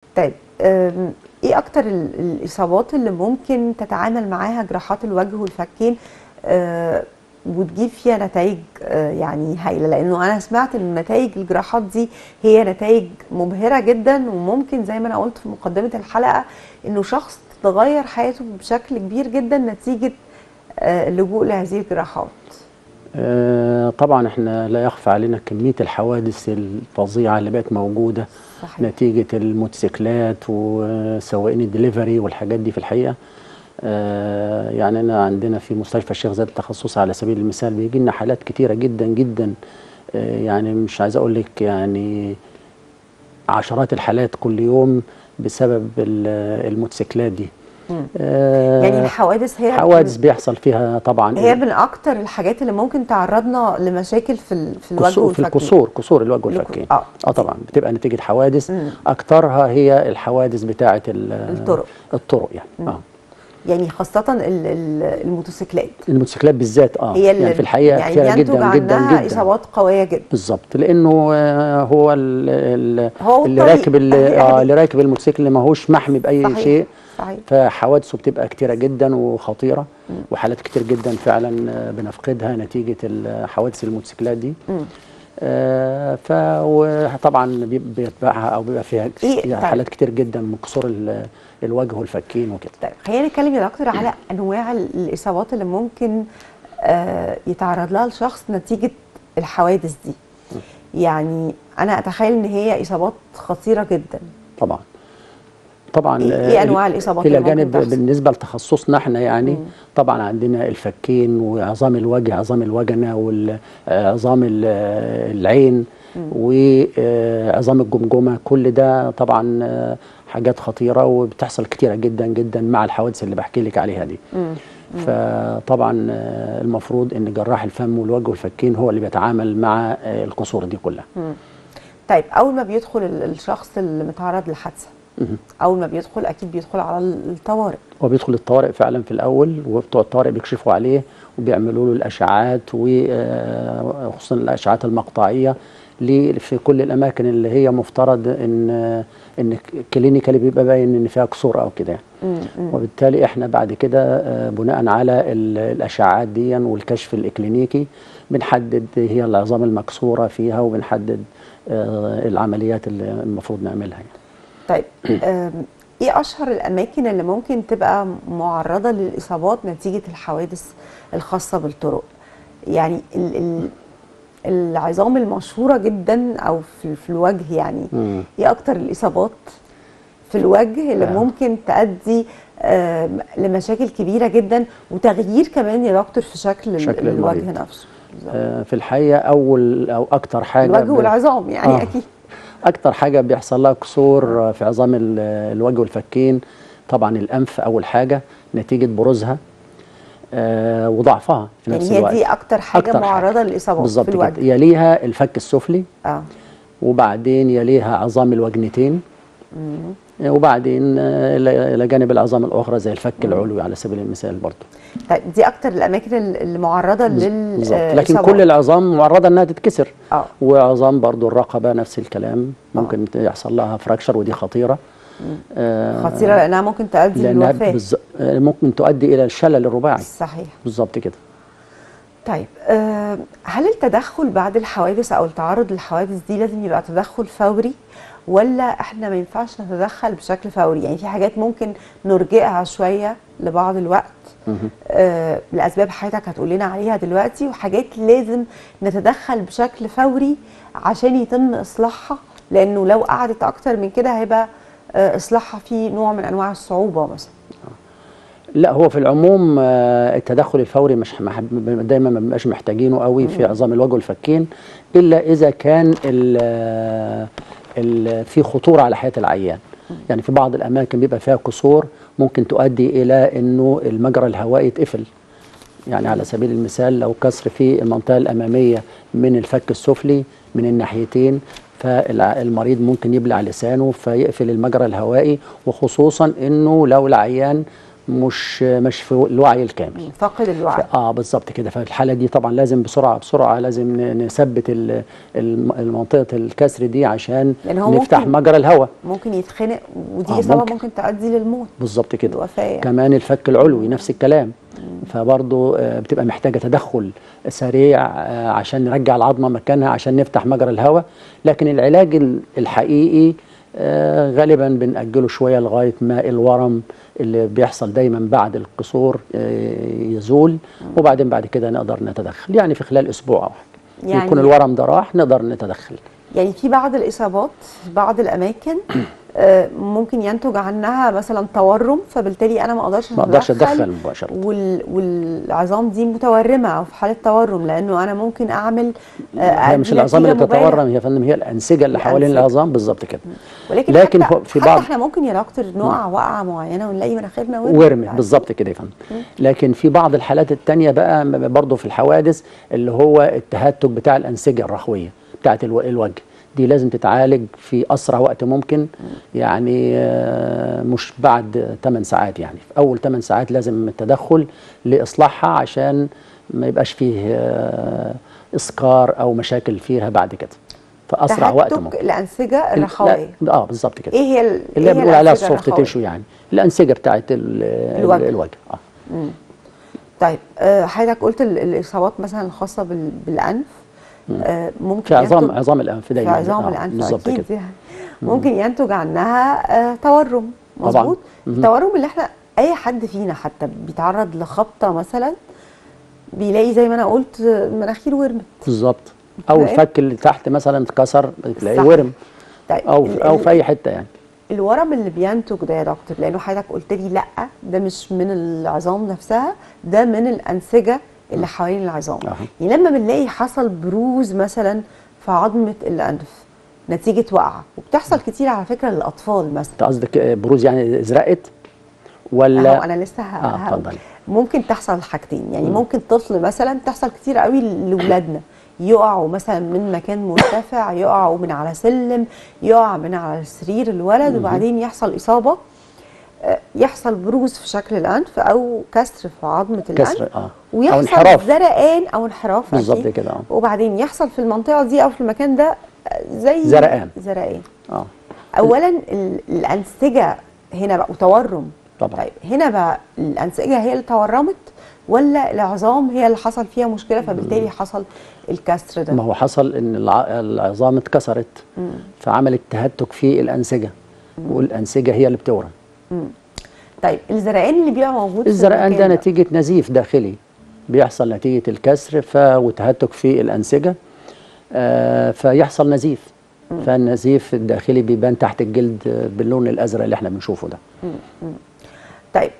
طيب آم، ايه اكتر ال- الاصابات اللي ممكن تتعامل معاها جراحات الوجه والفكين آه، وتجيب فيها نتائج آه، يعني هايله لانه انا سمعت ان نتائج الجراحات دي هي نتائج مبهره جدا وممكن زي ما انا قلت في مقدمه الحلقه انه شخص تتغير حياته بشكل كبير جدا نتيجه آه، اللجوء لهذه الجراحات آه، طبعا احنا لا يخفى علينا كمية الحوادث الفظيعة اللي بقت موجودة صحيح. نتيجة الموتوسيكلات وسواقين الدليفري والحاجات دي في الحقيقة آه، يعني أنا عندنا في مستشفى الشيخ زايد التخصص على سبيل المثال بيجي لنا حالات كتيرة جدا جدا آه، يعني مش عايز أقول لك يعني عشرات الحالات كل يوم بسبب ال- الموتوسيكلات دي آه، يعني الحوادث هي حوادث بيحصل فيها طبعا هي من اكتر الحاجات اللي ممكن تعرضنا لمشاكل في ال- في الوجه كسور في والفكين الكسور كسور الوجه الك- والفكين آه. اه طبعا بتبقى نتيجه حوادث مم. اكترها هي الحوادث بتاعه ال- الطرق. الطرق يعني اه يعني خاصة ال- ال- الموتوسيكلات الموتوسيكلات بالذات اه هي اللي يعني في الحقيقه يعني كتيره ينتج جدا جدا عنها جدا إصابات قوية جدا بالظبط لانه آه، هو ال ال هو اللي الطريق. راكب ال- أهي- اه أهي. اللي راكب الموتوسيكل اللي ماهوش محمي باي صحيح. شيء صحيح فحوادثه بتبقى كتيره جدا وخطيره وحالات كتير جدا فعلا آه، بنفقدها نتيجه ال- حوادث الموتوسيكلات دي آه ف وطبعا بي- بيتبعها او بيبقى فيها إيه؟ فيها طيب. حالات كتير جدا من كسور ال- الوجه والفكين وكده طيب خلينا نتكلم يا دكتور على أنواع ال- الإصابات اللي ممكن آه يتعرض لها الشخص نتيجة الحوادث دي يعني أنا أتخيل إن هي إصابات خطيرة جدا طبعا طبعا إيه- آه، إيه أنواع الإصابات الى اللي ممكن جانب تحصل؟ بالنسبه لتخصصنا احنا يعني طبعا عندنا الفكين وعظام الوجه عظام الوجنه وعظام العين وعظام الجمجمه كل ده طبعا آه، حاجات خطيره وبتحصل كتيره جدا جدا مع الحوادث اللي بحكي لك عليها دي فطبعا آه، المفروض ان جراح الفم والوجه والفكين هو اللي بيتعامل مع آه، الكسور دي كلها طيب أول ما بيدخل ال- الشخص اللي متعرض لحادثة أول ما بيدخل أكيد بيدخل على ال- الطوارئ هو بيدخل الطوارئ فعلا في الاول وبتوع الطوارئ بيكشفوا عليه وبيعملوا له الاشعاعات وخصوصا الاشعاعات المقطعيه ل- في كل الاماكن اللي هي مفترض ان ان كلينيكالي بيبقى باين ان فيها كسور او كده يعني. وبالتالي احنا بعد كده آه، بناء على ال- الاشعاعات دي والكشف الاكلينيكي بنحدد هي العظام المكسوره فيها وبنحدد آه، العمليات اللي المفروض نعملها يعني. طيب آم، ايه اشهر الاماكن اللي ممكن تبقى معرضه للاصابات نتيجه الحوادث الخاصه بالطرق يعني ال ال العظام المشهوره جدا او في, في الوجه يعني مم. ايه اكتر الاصابات في الوجه اللي آه. ممكن تؤدي آم، لمشاكل كبيره جدا وتغيير كمان يا دكتور في شكل, ال- شكل الوجه المريض. نفسه بالظبط. آه، في الحقيقه اول او اكتر حاجه الوجه ب- والعظام يعني آه. اكيد اكتر حاجه بيحصل لها كسور في عظام ال- الوجه والفكين طبعا الانف اول حاجه نتيجه بروزها آه وضعفها في نفس يعني هي الوقت دي اكتر حاجه أكتر معرضه للاصابات بالظبط في كده الوجه يليها الفك السفلي اه وبعدين يليها عظام الوجنتين آه، وبعدين آه، الى إلى جانب العظام الاخرى زي الفك العلوي على سبيل المثال برضه طيب دي اكتر الاماكن اللي معرضه بالظبط لل لكن إصابات. كل العظام معرضه انها تتكسر اه وعظام برضو الرقبه نفس الكلام ممكن يحصل لها فراكشر ودي خطيره آه، خطيره لانها ممكن تؤدي لانها للوفاه بالز- آه، ممكن تؤدي الى الشلل الرباعي صحيح بالظبط كده طيب آه هل التدخل بعد الحوادث او التعرض للحوادث دي لازم يبقى تدخل فوري ولا احنا ما ينفعش نتدخل بشكل فوري يعني في حاجات ممكن نرجئها شويه لبعض الوقت آه لاسباب حضرتك هتقول لنا عليها دلوقتي وحاجات لازم نتدخل بشكل فوري عشان يتم اصلاحها لانه لو قعدت اكتر من كده هيبقى آه اصلاحها فيه نوع من انواع الصعوبه مثلا لا هو في العموم آه، التدخل الفوري مش مح- دايما ما بنبقاش محتاجينه قوي في عظام الوجه والفكين الا اذا كان ال ال في خطوره على حياه العيان يعني في بعض الاماكن بيبقى فيها كسور ممكن تؤدي الى انه المجرى الهوائي يتقفل يعني على سبيل المثال لو كسر في المنطقه الاماميه من الفك السفلي من الناحيتين فالمريض ممكن يبلع لسانه فيقفل المجرى الهوائي وخصوصا انه لو العيان مش مش في الوعي الكامل فاقد الوعي اه بالظبط كده فالحاله دي طبعا لازم بسرعه بسرعه لازم ن- نثبت ال- الم- المنطقه الكسر دي عشان لأن هو نفتح ممكن- مجرى الهواء ممكن يتخنق ودي آه، اصابه ممكن. ممكن تؤدي للموت بالظبط كده الوفاه يعني. كمان الفك العلوي نفس الكلام فبرضه آه، بتبقى محتاجه تدخل سريع آه، عشان نرجع العظمه مكانها عشان نفتح مجرى الهواء لكن العلاج ال- الحقيقي آه، غالبا بنأجله شويه لغايه ما الورم اللي بيحصل دايما بعد الكسور آه، يزول وبعدين بعد كده نقدر نتدخل يعني في خلال اسبوع او حاجه يعني- يكون الورم ده راح نقدر نتدخل يعني في بعض الاصابات في بعض الاماكن آه، ممكن ينتج عنها مثلا تورم فبالتالي انا ما اقدرش ما اقدرش اتدخل مباشره وال... والعظام دي متورمه او في حاله تورم لانه انا ممكن اعمل آه، هي مش أدي العظام اللي نتيجة مبالغ. بتتورم هي يا فندم هي الانسجه اللي حوالين الأنسجة. العظام بالظبط كده ولكن لكن حتى هو في حتى بعض- احنا ممكن يا دكتور نقع وقعه معينه ونلاقي مناخيرنا ورمت ورمت عادي. بالظبط كده يا فندم لكن في بعض الحالات التانية بقى م- برضه في الحوادث اللي هو التهتك بتاع الأنسجة الرخوية بتاعت الو- الوجه دي لازم تتعالج في أسرع وقت ممكن يعني آه، مش بعد 8 ساعات يعني في أول 8 ساعات لازم التدخل لإصلاحها عشان ما يبقاش فيه آه، إسكار أو مشاكل فيها بعد كده في أسرع وقت تهتك ممكن الانسجه ال- الرخويه لا، اه بالظبط كده ايه هي ال- اللي إيه هي بنقول عليها الأنسجة السوفت الرخوية؟ تيشو يعني الأنسجة بتاعت ال- الوجه. الوجه اه طيب آه، حضرتك قلت ال- الاصابات مثلا الخاصه بال- بالانف آه، ممكن في عظام ينتج- عظام الانف في دايما عظام آه، الانف بالظبط اكيد كده يعني ممكن ينتج عنها آه، تورم طبعاً. مظبوط مهم. التورم اللي احنا اي حد فينا حتى بيتعرض لخبطه مثلا بيلاقي زي ما انا قلت آه، مناخير ورمت بالظبط او تمام. الفك اللي تحت مثلا اتكسر تلاقيه صح. ورم طيب او ال- او ال- في اي حته يعني الورم اللي بينتج ده يا دكتور لانه حضرتك قلت لي لا ده مش من العظام نفسها ده من الانسجه اللي حوالين العظام أها. يعني لما بنلاقي حصل بروز مثلا في عظمه الانف نتيجه وقعه وبتحصل كتير على فكره للاطفال مثلا انت قصدك آه، بروز يعني ازرقت اهو ولا انا لسه ه- آه، ه- اتفضلي. ممكن تحصل حاجتين يعني ممكن طفل مثلا تحصل كتير قوي لاولادنا يقعوا مثلا من مكان مرتفع يقعوا من على سلم يقع من على سرير الولد وبعدين يحصل اصابه آه، يحصل بروز في شكل الانف او كسر في عظمه الانف كسر اه او ويحصل انحراف زرقان او انحراف بالظبط أكيد. كده اه وبعدين يحصل في المنطقه دي او في المكان ده آه، زي زرقان. زرقان اه اولا ال- الانسجه هنا بقى وتورم طبعا. طيب هنا بقى الانسجه هي اللي تورمت ولا العظام هي اللي حصل فيها مشكله فبالتالي حصل الكسر ده ما هو حصل ان الع- العظام اتكسرت فعملت تهتك في الانسجه والانسجه هي اللي بتورم طيب الزرقان اللي بيبقى موجود في الزرقان ده المكان نتيجه نزيف داخلي بيحصل نتيجه الكسر ف وتهتك في الانسجه آه فيحصل نزيف فالنزيف الداخلي بيبان تحت الجلد آه، باللون الازرق اللي احنا بنشوفه ده طيب